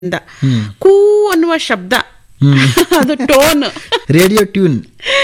ಇಂದ ಕೂ ಅನ್ನುವ ಶಬ್ದ ಅದು ಟೋನ್ ರೇಡಿಯೋ ಟ್ಯೂನ್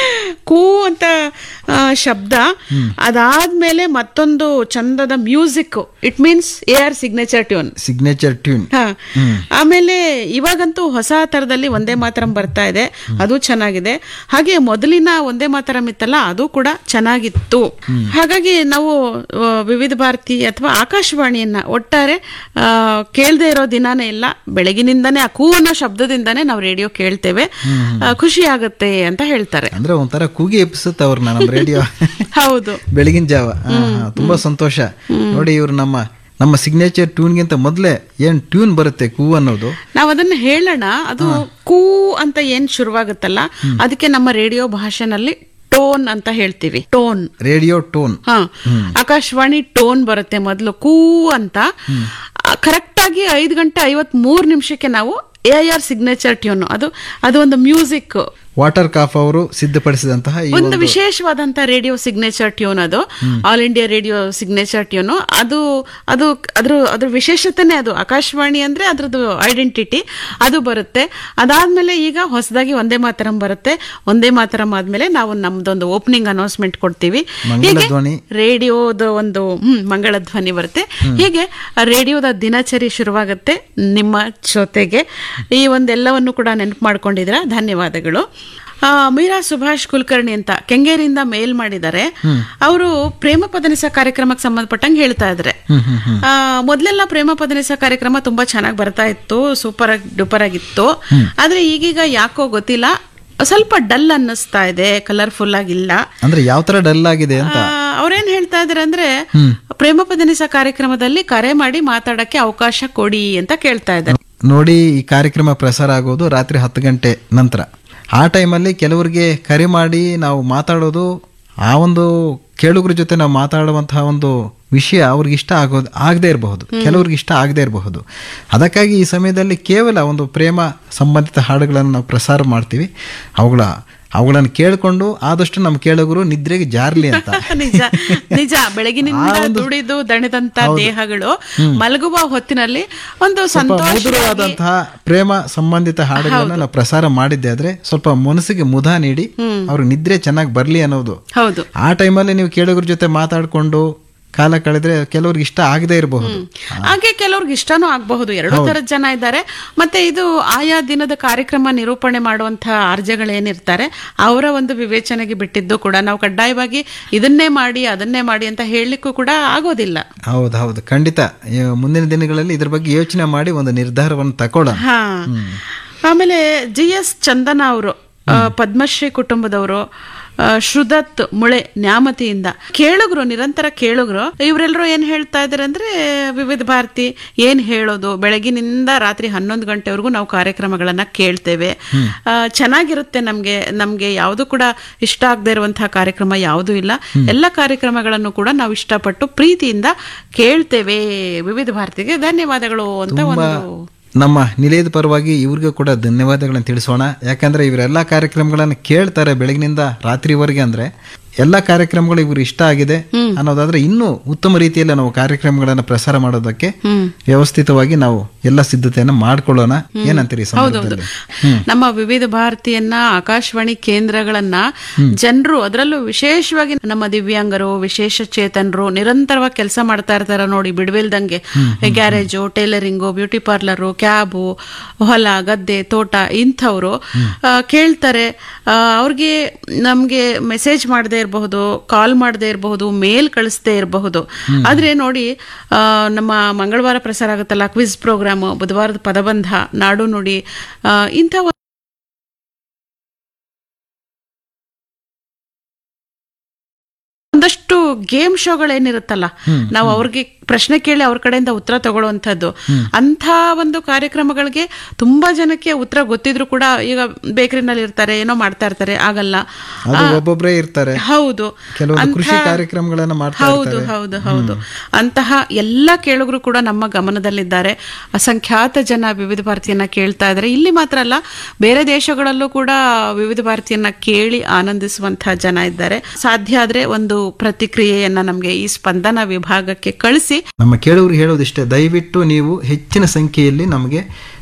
ಕೂ ಅಂತ ಆ, ಶಬ್ದ ಅದಾದ್ಮೇಲೆ ಮತ್ತೊಂದು ಚಂದದ music it means A R signature tune signature tune ಹ. ಆಮೇಲೆ ಇವಾಗಂತೂ ಹೊಸ ತರದಲ್ಲಿ ಒಂದೇ ಮಾತರಂ ಬರ್ತಾ ಇದೆ ಅದು ಚೆನ್ನಾಗಿದೆ ಹಾಗೆ ಮೊದಲಿನ ಒಂದೇ ಮಾತರಂ ಇತ್ತಲ್ಲ ಅದು ಕೂಡ ಚೆನ್ನಾಗಿತ್ತು ಹಾಗಾಗಿ ನಾವು ಆ, ವಿವಿಧ ಭಾರತಿ ಅಥವಾ ಆಕಾಶವಾಣಿಯನ್ನ ಒಟ್ಟಾರೆ ಆ, ಕೇಳ್ದೇ ಇರೋ ದಿನಾನೇ ಇಲ್ಲ ಬೆಳಗಿನಿಂದಾನೇ ಆ ಕೂ ಅನ್ನೋ ಶಬ್ದದಿಂದಾನೇ ನಾವು ರೇಡಿಯೋ ಕೇಳ್ತೇವೆ ಆ, ಖುಷಿ ಆಗುತ್ತೆ ಅಂತ ಹೇಳ್ತಾರೆ ಅಂದ್ರೆ ಒಂಥರ ಕೂಗಿ ಎಬ್ಸುತ್ತೆ ಅವ್ರನ್ನ ನಮ್ಮ ರೇಡಿಯೋ ಹೌದು ಬೆಳಗಿನ ಜಾವ ಆ, ಹಾ, ತುಂಬಾ ಸಂತೋಷ ನೋಡಿ ಇವ್ರು ನಮ್ಮ ನಮ್ಮ ಸಿಗ್ನೇಚರ್ ಟ್ಯೂನ್ಗಿಂತ ಮೊದಲೇ ಏನ್ ಟ್ಯೂನ್ ಬರುತ್ತೆ ಕೂ ಅನ್ನೋದು ನಾವ್ ಅದನ್ನ ಹೇಳೋಣ ಅದು ಕೂ ಅಂತ ಏನ್ ಶುರುವಾಗುತ್ತಲ್ಲ ಅದಕ್ಕೆ ನಮ್ಮ ರೇಡಿಯೋ ಭಾಷೆನಲ್ಲಿ ಟೋನ್ ಅಂತ ಹೇಳ್ತೀವಿ ಟೋನ್ ರೇಡಿಯೋ ಟೋನ್ ಹಾ ಆಕಾಶವಾಣಿ ಟೋನ್ ಬರುತ್ತೆ ಮೊದಲು ಕೂ ಅಂತ ಕರೆಕ್ಟ್ ಆಗಿ ಐದು ಗಂಟೆ ಐವತ್ ಮೂರ್ ನಿಮಿಷಕ್ಕೆ ನಾವು ಎ ಆರ್ ಸಿಗ್ನೇಚರ್ ಟ್ಯೂನ್ ಅದು ಅದು ಒಂದು ಮ್ಯೂಸಿಕ್ ವಾಟರ್ ಕಾಫ್ ಅವರು ಸಿದ್ಧಪಡಿಸಿದಂತಹ ಈ ಒಂದು ವಿಶೇಷವಾದಂತ ರೇಡಿಯೋ ಸಿಗ್ನೇಚರ್ ಟ್ಯೂನ್ ಅದು all India radio signature tune ಅದು ಅದು ಅದ್ರ ಅದ್ರ ವಿಶೇಷತೆನೇ ಅದು ಆಕಾಶವಾಣಿ ಅಂದ್ರೆ ಅದ್ರದ್ದು ಐಡೆಂಟಿಟಿ ಅದು ಬರುತ್ತೆ ಅದಾದ್ಮೇಲೆ ಈಗ ಹೊಸದಾಗಿ ಒಂದೇ ಮಾತರಂ ಬರುತ್ತೆ ಒಂದೇ ಮಾತರಂ ಆದ್ಮೇಲೆ ನಾವು ನಮ್ದೊಂದು ಓಪನಿಂಗ್ ಅನೌನ್ಸ್ಮೆಂಟ್ ಕೊಡ್ತೀವಿ ಮಂಗಳ ಹೀಗೆ ಧ್ವನಿ. ರೇಡಿಯೋದ ಒಂದು ಹ್ಮ್ ಮಂಗಳ ಧ್ವನಿ ಬರುತ್ತೆ ಹೀಗೆ ರೇಡಿಯೋದ ದಿನಚರಿ ಶುರುವಾಗುತ್ತೆ ನಿಮ್ಮ ಜೊತೆಗೆ ಈ ಒಂದೆಲ್ಲವನ್ನು ಕೂಡ ನೆನಪು ಮಾಡ್ಕೊಂಡಿದ್ರ ಧನ್ಯವಾದಗಳು ಆ, ಮೀರಾ ಸುಭಾಷ್ ಕುಲಕರ್ಣಿ ಅಂತ ಕೆಂಗೇರಿಯಿಂದ ಮೇಲ್ ಮಾಡಿದ್ದಾರೆ ಅವರು ಪ್ರೇಮ ಪದನಿಸ ಕಾರ್ಯಕ್ರಮಕ್ಕೆ ಸಂಬಂಧಪಟ್ಟಂಗೆ ಹೇಳ್ತಾ ಇದ್ರೆ ಆ, ಮೊದ್ಲೆಲ್ಲ ಪ್ರೇಮ ಪದನಿಸ ಕಾರ್ಯಕ್ರಮ ತುಂಬಾ ಚೆನ್ನಾಗಿ ಬರ್ತಾ ಇತ್ತು ಸೂಪರ್ ಆಗಿ ಡೂಪರ್ ಆಗಿತ್ತು ಆದ್ರೆ ಈಗೀಗ ಯಾಕೋ ಗೊತ್ತಿಲ್ಲ ಸ್ವಲ್ಪ ಡಲ್ ಅನ್ನಿಸ್ತಾ ಇದೆ ಕಲರ್ಫುಲ್ ಆಗಿಲ್ಲ ಅಂದ್ರೆ ಯಾವ ತರ ಡಲ್ ಆಗಿದೆ ಅಂತ ಆ, ಅವ್ರೇನ್ ಹೇಳ್ತಾ ಇದಾರೆ ಅಂದ್ರೆ ಪ್ರೇಮ ಪದನಿಸ ಕಾರ್ಯಕ್ರಮದಲ್ಲಿ ಕರೆ ಮಾಡಿ ಮಾತಾಡಕ್ಕೆ ಅವಕಾಶ ಕೊಡಿ ಅಂತ ಕೇಳ್ತಾ ಇದ್ದಾರೆ ನೋಡಿ ಈ ಕಾರ್ಯಕ್ರಮ ಪ್ರಸಾರ ಆಗೋದು ರಾತ್ರಿ ಹತ್ತು ಗಂಟೆ ನಂತರ ಆ ಟೈಮಲ್ಲಿ ಕೆಲವರಿಗೆ ಕರೆ ಮಾಡಿ ನಾವು ಮಾತಾಡೋದು ಆ ಒಂದು ಕೇಳುಗರ ಜೊತೆ ನಾವು ಮಾತಾಡುವಂತಹ ಒಂದು ವಿಷಯ ಅವ್ರಿಗೆ ಇಷ್ಟ ಆಗೋದು ಆಗದೇ ಇರಬಹುದು ಕೆಲವ್ರಿಗೆ ಇಷ್ಟ ಆಗದೇ ಇರಬಹುದು ಅದಕ್ಕಾಗಿ ಈ ಸಮಯದಲ್ಲಿ ಕೇವಲ ಒಂದು ಪ್ರೇಮ ಸಂಬಂಧಿತ ಹಾಡುಗಳನ್ನು ನಾವು ಪ್ರಸಾರ ಮಾಡ್ತೀವಿ ಅವುಗಳ ಅವುಗಳನ್ನು ಕೇಳಿಕೊಂಡು ಆದಷ್ಟು ನಮ್ಮ ಕೇಳುಗರು ನಿದ್ರೆಗೆ ಜಾರ್ಲಿ ಅಂತ ನಿಜ ನಿಜ ಬೆಳಗಿನಿಂದ ದುಡಿದು ದಣಿದಂತ ದೇಹಗಳು ಮಲಗುವ ಹೊತ್ತಿನಲ್ಲಿ ಒಂದು ಸಂತೋಷ ಮಧುರವಾದಂತಹ ಪ್ರೇಮ ಸಂಬಂಧಿತ ಹಾಡುಗಳನ್ನ ನಾವು ಪ್ರಸಾರ ಮಾಡಿದ್ದೆ ಆದ್ರೆ ಸ್ವಲ್ಪ ಮನಸ್ಸಿಗೆ ಮುದ ನೀಡಿ ಅವ್ರಿಗೆ ನಿದ್ರೆ ಚೆನ್ನಾಗಿ ಬರ್ಲಿ ಅನ್ನೋದು ಹೌದು ಆ ಟೈಮಲ್ಲಿ ನೀವು ಕೇಳುಗರ ಜೊತೆ ಮಾತಾಡ್ಕೊಂಡು ಕಾಲ ಕಳೆದ್ರೆ ಕೆಲವ್ರಿಗೆ ಇಷ್ಟ ಆಗದೆ ಇರಬಹುದು ಹಾಗೆ ಕೆಲವ್ರಿಗೆ ಇಷ್ಟನೂ ಆಗಬಹುದು ಎರಡೂ ತರದ ಜನ ಇದ್ದಾರೆ ಮತ್ತೆ ಇದು ಆಯಾ ದಿನದ ಕಾರ್ಯಕ್ರಮ ನಿರೂಪಣೆ ಮಾಡುವಂತಹ ಆರ್ಜಗಳೇನಿರ್ತಾರೆ ಅವರ ಒಂದು ವಿವೇಚನೆಗೆ ಬಿಟ್ಟಿದ್ದು ಕೂಡ ನಾವು ಕಡ್ಡಾಯವಾಗಿ ಇದನ್ನೇ ಮಾಡಿ ಅದನ್ನೇ ಮಾಡಿ ಅಂತ ಹೇಳಲಿಕ್ಕೂ ಕೂಡ ಆಗೋದಿಲ್ಲ ಹೌದು ಹೌದು ಖಂಡಿತ ಈ ಮುಂದಿನ ದಿನಗಳಲ್ಲಿ ಇದ್ರ ಬಗ್ಗೆ ಯೋಚನೆ ಮಾಡಿ ಒಂದು ನಿರ್ಧಾರವನ್ನು ತಕೊಳ್ಳೋಣ ಹಾ ಆಮೇಲೆ ಜಿ ಎಸ್ ಚಂದನ ಅವರು ಪದ್ಮಶ್ರೀ ಕುಟುಂಬದವರು ಆ, ಶ್ರುದತ್ ಮುಳೆ ನ್ಯಾಮತಿಯಿಂದ ಕೇಳುಗರು ನಿರಂತರ ಕೇಳುಗರು ಇವರೆಲ್ಲರೂ ಏನ್ ಹೇಳ್ತಾ ಇದಾರೆ ಅಂದ್ರೆ ವಿವಿಧ ಭಾರತಿ ಏನ್ ಹೇಳೋದು ಬೆಳಗಿನಿಂದ ರಾತ್ರಿ ಹನ್ನೊಂದು ಗಂಟೆವರೆಗೂ ನಾವು ಕಾರ್ಯಕ್ರಮಗಳನ್ನ ಕೇಳ್ತೇವೆ ಆ, ಚೆನ್ನಾಗಿರುತ್ತೆ ನಮ್ಗೆ ನಮ್ಗೆ ಯಾವುದು ಕೂಡ ಇಷ್ಟ ಆಗದೆ ಇರುವಂತಹ ಕಾರ್ಯಕ್ರಮ ಯಾವುದೂ ಇಲ್ಲ ಎಲ್ಲ ಕಾರ್ಯಕ್ರಮಗಳನ್ನು ಕೂಡ ನಾವು ಇಷ್ಟಪಟ್ಟು ಪ್ರೀತಿಯಿಂದ ಕೇಳ್ತೇವೆ ವಿವಿಧ ಭಾರತಿಗೆ ಧನ್ಯವಾದಗಳು ಅಂತ ಒಂದು ನಮ್ಮ ನಿಲಯದ ಪರವಾಗಿ ಇವ್ರಿಗೂ ಕೂಡ ಧನ್ಯವಾದಗಳನ್ನು ತಿಳಿಸೋಣ ಯಾಕಂದ್ರೆ ಇವರೆಲ್ಲ ಕಾರ್ಯಕ್ರಮಗಳನ್ನು ಕೇಳ್ತಾರೆ ಬೆಳಗಿನಿಂದ ರಾತ್ರಿವರೆಗೆ ಅಂದ್ರೆ ಎಲ್ಲ ಕಾರ್ಯಕ್ರಮಗಳು ಇವ್ರು ಇಷ್ಟ ಆಗಿದೆ ಅನ್ನೋದಾದ್ರೆ ಇನ್ನೂ ಉತ್ತಮ ರೀತಿಯಲ್ಲಿ ನಾವು ಕಾರ್ಯಕ್ರಮಗಳನ್ನು ಪ್ರಸಾರ ಮಾಡೋದಕ್ಕೆ ವ್ಯವಸ್ಥಿತವಾಗಿ ನಾವು ಎಲ್ಲ ಸಿದ್ಧತೆಯನ್ನ ಮಾಡ್ಕೊಳ್ಳೋಣ ಏನಂತೀರಿ ಈ ಸಂದರ್ಭದಲ್ಲಿ ನಮ್ಮ ವಿವಿಧ ಭಾರತಿಯನ್ನ ಆಕಾಶವಾಣಿ ಕೇಂದ್ರಗಳನ್ನ ಜನರು ಅದರಲ್ಲೂ ವಿಶೇಷವಾಗಿ ನಮ್ಮ ದಿವ್ಯಾಂಗರು ವಿಶೇಷ ಚೇತನರು ನಿರಂತರವಾಗಿ ಕೆಲಸ ಮಾಡ್ತಾ ಇರ್ತಾರ ನೋಡಿ ಬಿಡ್ವಿಲ್ದಂಗೆ garage tailoring beauty parlour cab ಹೊಲ ಗದ್ದೆ ತೋಟ ಇಂಥವ್ರು ಆ, ಕೇಳ್ತಾರೆ ಆ, ಅವ್ರಿಗೆ ನಮ್ಗೆ ಮೆಸೇಜ್ ಮಾಡದೇ ಇರಬಹುದು ಕಾಲ್ ಮಾಡದೇ ಇರಬಹುದು ಮೇಲ್ ಕಳಿಸದೇ ಇರಬಹುದು ಆದ್ರೆ ನೋಡಿ ಆ, ನಮ್ಮ ಮಂಗಳವಾರ ಪ್ರಸಾರ ಆಗುತ್ತಲ್ಲ ಕ್ವಿಜ್ ಪ್ರೋಗ್ರಾಮ್ ಬುಧವಾರದ ಪದಬಂಧ ನಾಡು ನುಡಿ ಆ, ಇಂಥ ಒಂದಷ್ಟು ಗೇಮ್ ಶೋಗಳೇನಿರುತ್ತಲ್ಲ ನಾವು ಅವ್ರಿಗೆ ಪ್ರಶ್ನೆ ಕೇಳಿ ಅವ್ರ ಕಡೆಯಿಂದ ಉತ್ತರ ತಗೊಳ್ಳುವಂಥದ್ದು ಅಂಥ ಒಂದು ಕಾರ್ಯಕ್ರಮಗಳಿಗೆ ತುಂಬಾ ಜನಕ್ಕೆ ಉತ್ತರ ಗೊತ್ತಿದ್ರು ಕೂಡ ಈಗ ಬೇಕರಿನಲ್ಲಿ ಇರ್ತಾರೆ ಏನೋ ಮಾಡ್ತಾ ಇರ್ತಾರೆ ಆಗಲ್ಲ ಅದು ಒಬ್ಬೊಬ್ಬರೇ ಇರ್ತಾರೆ ಹೌದು ಕೆಲವೊಂದು ಕೃಷಿ ಕಾರ್ಯಕ್ರಮಗಳನ್ನ ಮಾಡ್ತಾ ಹೌದು ಹೌದು ಹೌದು ಅಂತಹ ಎಲ್ಲ ಕೇಳುಗರು ಕೂಡ ನಮ್ಮ ಗಮನದಲ್ಲಿದ್ದಾರೆ ಅಸಂಖ್ಯಾತ ಜನ ವಿವಿಧ ಭಾರತಿಯನ್ನ ಕೇಳ್ತಾ ಇದ್ದಾರೆ ಇಲ್ಲಿ ಮಾತ್ರ ಅಲ್ಲ ಬೇರೆ ದೇಶಗಳಲ್ಲೂ ಕೂಡ ವಿವಿಧ ಭಾರತಿಯನ್ನ ಕೇಳಿ ಆನಂದಿಸುವಂತಹ ಜನ ಇದ್ದಾರೆ ಸಾಧ್ಯ ಆದ್ರೆ ಒಂದು ಪ್ರತಿಕ್ರಿಯೆಯನ್ನ ನಮ್ಗೆ ಈ ಸ್ಪಂದನ ವಿಭಾಗಕ್ಕೆ ಕಳಿಸಿ ನಮ್ಮ ಕೇಳುಗರಿಗೆ ಹೇಳೋದಿಷ್ಟೇ ದಯವಿಟ್ಟು ನೀವು ಹೆಚ್ಚಿನ ಸಂಖ್ಯೆಯಲ್ಲಿ ನಮಗೆ